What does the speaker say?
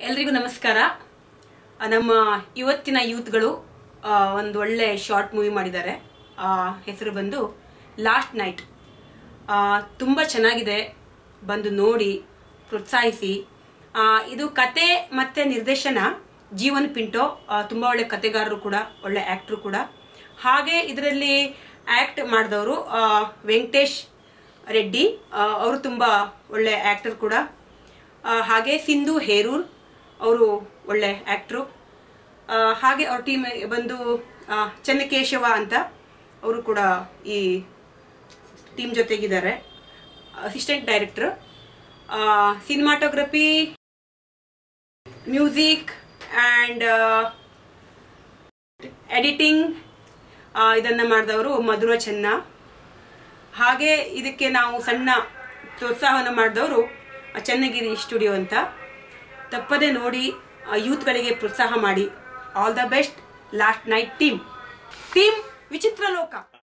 ಎಲ್ರಿಗೂ ನಮಸ್ಕಾರ ಆ, ನಮ್ಮ ಇವತ್ತಿನ ಯೂತ್ಗಳು ಆ, ಒಂದು ಒಳ್ಳೆ ಶಾರ್ಟ್ ಮೂವಿ ಮಾಡಿದ್ದಾರೆ ಆ, ಹೆಸರು ಬಂದು ಲಾಸ್ಟ್ ನೈಟ್ ತುಂಬ ಚೆನ್ನಾಗಿದೆ ಬಂದು ನೋಡಿ ಪ್ರೋತ್ಸಾಹಿಸಿ ಆ, ಇದು ಕತೆ ಮತ್ತೆ ನಿರ್ದೇಶನ ಜೀವನ್ ಪಿಂಟೋ ಆ, ತುಂಬ ಒಳ್ಳೆ ಕತೆಗಾರರು ಕೂಡ ಒಳ್ಳೆ ಆ್ಯಕ್ಟ್ರು ಕೂಡ ಹಾಗೆ ಇದರಲ್ಲಿ ಆ್ಯಕ್ಟ್ ಮಾಡಿದವರು ವೆಂಕಟೇಶ್ ರೆಡ್ಡಿ ಅವರು ತುಂಬ ಒಳ್ಳೆ ಆ್ಯಕ್ಟರ್ ಕೂಡ ಆ, ಹಾಗೆ ಸಿಂಧು ಹೇರೂರ್ ಅವರು ಒಳ್ಳೆ ಆ್ಯಕ್ಟ್ರು ಹಾಗೆ ಅವ್ರ ಟೀಮ್ ಬಂದು ಆ, ಚೆನ್ನಕೇಶವ ಅಂತ ಅವರು ಕೂಡ ಈ ಟೀಮ್ ಜೊತೆಗಿದ್ದಾರೆ assistant director cinematography music and editing ಇದನ್ನು ಮಾಡಿದವರು ಮಧುರ ಚೆನ್ನ ಹಾಗೆ ಇದಕ್ಕೆ ನಾವು ಸಣ್ಣ ಪ್ರೋತ್ಸಾಹವನ್ನು ಮಾಡಿದವರು ಚನ್ನಗಿರಿ ಸ್ಟುಡಿಯೋ ಅಂತ ತಪ್ಪದೆ ನೋಡಿ ಆ, ಯೂತ್ಗಳಿಗೆ ಪ್ರೋತ್ಸಾಹ ಮಾಡಿ all the best last night team team Vichitra ಲೋಕ